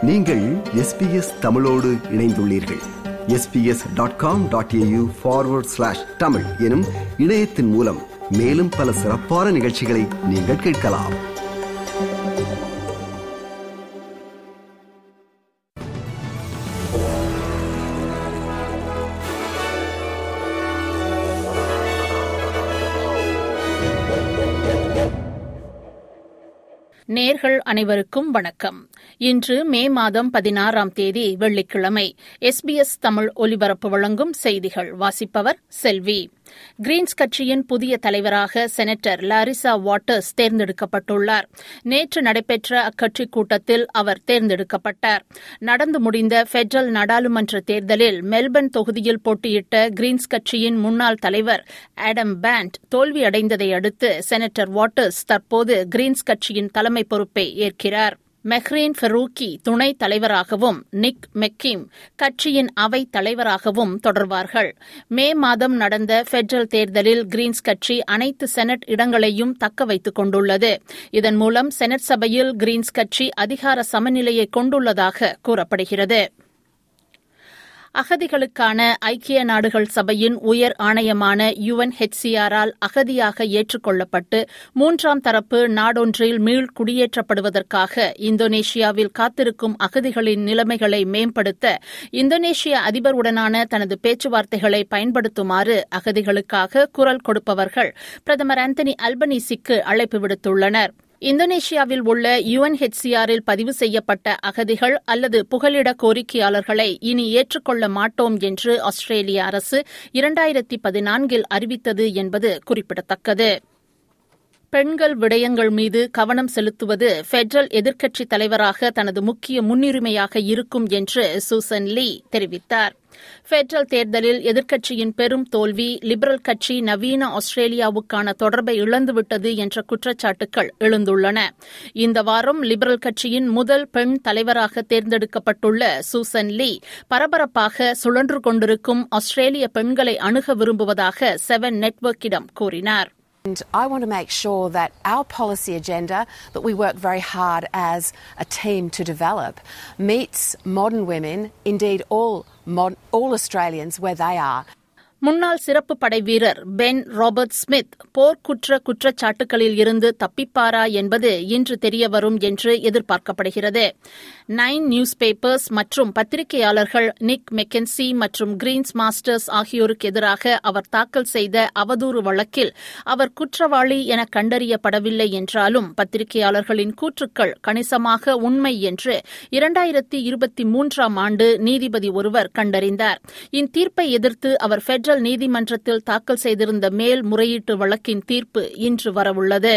நீங்கள் எஸ்பிஎஸ் தமிழோடு இணைந்துள்ளீர்கள் SBS dot com dot AU forward slash Tamil எனும் இணையத்தின் மூலம் மேலும் பல சிறப்பான நிகழ்ச்சிகளை நீங்கள் கேட்கலாம் நேர்கள் அனைவருக்கும் வணக்கம் இன்று மே மாதம் பதினாறாம் தேதி வெள்ளிக்கிழமை எஸ்பிஎஸ் தமிழ் ஒலிபரப்பு வழங்கும் செய்திகள் வாசிப்பவர் செல்வி கிரீன்ஸ் கட்சியின் புதிய தலைவராக செனட்டர் லாரிசா வாட்டர்ஸ் தேர்ந்தெடுக்கப்பட்டுள்ளார் நேற்று நடைபெற்ற அக்கட்சி கூட்டத்தில் அவர் தேர்ந்தெடுக்கப்பட்டார் நடந்து முடிந்த பெடரல் நாடாளுமன்ற தேர்தலில் மெல்பர்ன் தொகுதியில் போட்டியிட்ட கிரீன்ஸ் கட்சியின் முன்னாள் தலைவர் ஆடம் பேண்ட் தோல்வியடைந்ததை அடுத்து செனட்டர் வாட்டர்ஸ் தற்போது கிரீன்ஸ் கட்சியின் தலைமை பொறுப்பை ஏற்கிறார் மெஹ்ரீன் ஃபெரூக்கி துணைத் தலைவராகவும் நிக் மெக்கிம் கட்சியின் அவை தலைவராகவும் தொடர்வார்கள் மே மாதம் நடந்த பெடரல் தேர்தலில் கிரீன்ஸ் கட்சி அனைத்து செனட் இடங்களையும் தக்க வைத்துக் கொண்டுள்ளது இதன் மூலம் செனட் சபையில் கிரீன்ஸ் கட்சி அதிகார சமநிலையை கொண்டுள்ளதாக கூறப்படுகிறது அகதிகளுக்கான ஐக்கிய நாடுகள் சபையின் உயர் ஆணையமான யுஎன்ஹெச்சிஆரால் அகதியாக ஏற்றுக்கொள்ளப்பட்டு மூன்றாம் தரப்பு நாடொன்றில் மீள் குடியேற்றப்படுவதற்காக இந்தோனேஷியாவில் காத்திருக்கும் அகதிகளின் நிலைமைகளை மேம்படுத்த இந்தோனேஷிய அதிபருடனான தனது பேச்சுவார்த்தைகளை பயன்படுத்துமாறு அகதிகளுக்காக குரல் கொடுப்பவர்கள் பிரதமர் ஆந்தனி அல்பனீசிக்கு அழைப்பு விடுத்துள்ளனா் இந்தோனேஷியாவில் உள்ள யுஎன்ஹெச்சிஆரில் பதிவு செய்யப்பட்ட அகதிகள் அல்லது புகலிட கோரிக்கையாளர்களை இனி ஏற்றுக்கொள்ள மாட்டோம் என்று ஆஸ்திரேலிய அரசு இரண்டாயிரத்தி பதினான்கில் அறிவித்தது என்பது குறிப்பிடத்தக்கது பெண்கள் விடயங்கள் மீது கவனம் செலுத்துவது பெடரல் எதிர்க்கட்சித் தலைவராக தனது முக்கிய முன்னுரிமையாக இருக்கும் என்று சூசன் லீ தெரிவித்தார் பெடரல் தேர்தலில் எதிர்க்கட்சியின் பெரும் தோல்வி லிபரல் கட்சி நவீன ஆஸ்திரேலியாவுக்கான தொடர்பை இழந்துவிட்டது என்ற குற்றச்சாட்டுகள் எழுந்துள்ளன இந்த வாரம் லிபரல் கட்சியின் முதல் பெண் தலைவராக தேர்ந்தெடுக்கப்பட்டுள்ள சூசன் லீ பரபரப்பாக சுழன்று கொண்டிருக்கும் ஆஸ்திரேலிய பெண்களை அணுக விரும்புவதாக செவன் நெட்வொர்க்கிடம் கூறினார். And I want to make sure that our policy agenda that we work very hard as a team to develop meets modern women, indeed all, mod, all Australians where they are. முன்னாள் சிறப்பு படை வீரர் Ben Robert Smith போர்க்குற்ற குற்றச்சாட்டுகளில் இருந்து தப்பிப்பாரா என்பது இன்று தெரியவரும் என்று எதிர்பார்க்கப்படுகிறது நைன் நியூஸ் பேப்பர்ஸ் மற்றும் பத்திரிகையாளர்கள் நிக் மெக்கன்சி மற்றும் கிரீன்ஸ் மாஸ்டர்ஸ் ஆகியோருக்கு எதிராக அவர் தாக்கல் செய்த அவதூறு வழக்கில் அவர் குற்றவாளி என கண்டறியப்படவில்லை என்றாலும் பத்திரிகையாளர்களின் கூற்றுக்கள் கணிசமாக உண்மை என்று இரண்டாயிரத்தி இருபத்தி மூன்றாம் ஆண்டு நீதிபதி ஒருவர் கண்டறிந்தார் இத்தீர்ப்பை எதிர்த்து அவர் பெடரல் பெடரல் நீதிமன்றத்தில் தாக்கல் செய்திருந்த மேல் முறையீட்டு வழக்கின் தீர்ப்பு இன்று வரவுள்ளது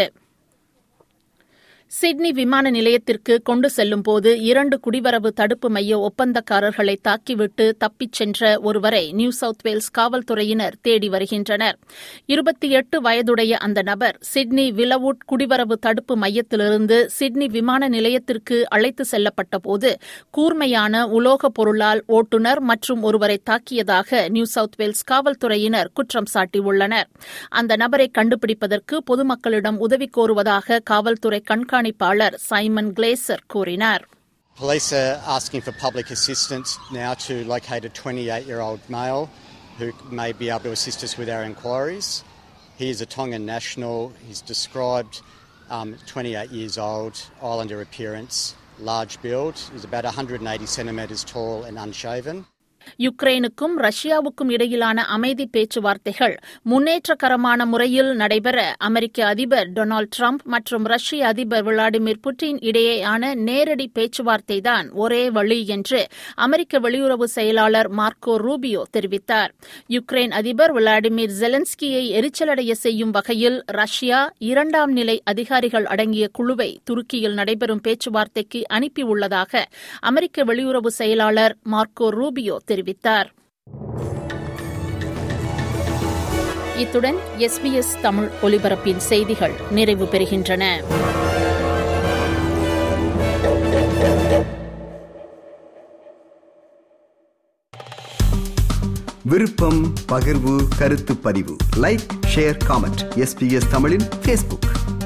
சிட்னி விமான நிலையத்திற்கு கொண்டு செல்லும்போது இரண்டு குடிவரவு தடுப்பு மைய ஒப்பந்தக்காரர்களை தாக்கிவிட்டு தப்பிச் சென்ற ஒருவரை நியூ சவுத் வேல்ஸ் காவல்துறையினர் தேடி வருகின்றனர் இருபத்தி எட்டு வயதுடைய அந்த நபர் சிட்னி விலவுட் குடிவரவு தடுப்பு மையத்திலிருந்து சிட்னி விமான நிலையத்திற்கு அழைத்து செல்லப்பட்டபோது கூர்மையான உலோகப் பொருளால் ஓட்டுநர் மற்றும் ஒருவரை தாக்கியதாக நியூ சவுத் வேல்ஸ் காவல்துறையினர் குற்றம் சாட்டியுள்ளனர் அந்த நபரை கண்டுபிடிப்பதற்கு பொதுமக்களிடம் உதவி கோருவதாக காவல்துறை கண்காணி கண்காணிப்பாளர் சைமன் கிளேசர் கூறினார் Police are asking for public assistance now to locate a 28 year old male who may be able to assist us with our inquiries. He is a Tongan national. He's described um, 28 years old, islander appearance, large build. He's about 180 centimetres tall and unshaven. யுக்ரைனுக்கும் ரஷ்யாவுக்கும் இடையிலான அமைதி பேச்சுவார்த்தைகள் முன்னேற்றகரமான முறையில் நடைபெற அமெரிக்க அதிபர் Donald Trump மற்றும் ரஷ்ய அதிபர் விளாடிமிர் புட்டின் இடையேயான நேரடி பேச்சுவார்த்தைதான் ஒரே வழி என்று அமெரிக்க வெளியுறவு செயலாளர் மார்க்கோ ரூபியோ தெரிவித்தார் யுக்ரைன் அதிபர் விளாடிமிர் ஜெலன்ஸ்கியை எரிச்சலடைய செய்யும் வகையில் ரஷ்யா இரண்டாம் நிலை அதிகாரிகள் அடங்கிய குழுவை துருக்கியில் நடைபெறும் பேச்சுவார்த்தைக்கு அனுப்பியுள்ளதாக அமெரிக்க வெளியுறவு செயலாளர் மார்க்கோ ரூபியோ தெரிவித்தார் தெரிவித்தார் இத்துடன் எஸ்பிஎஸ் தமிழ் ஒலிபரப்பின் செய்திகள் நிறைவு பெறுகின்றன விருப்பம் பகிர்வு கருத்து பதிவு லைக் ஷேர் காமெண்ட் எஸ்பிஎஸ் தமிழின் ஃபேஸ்புக்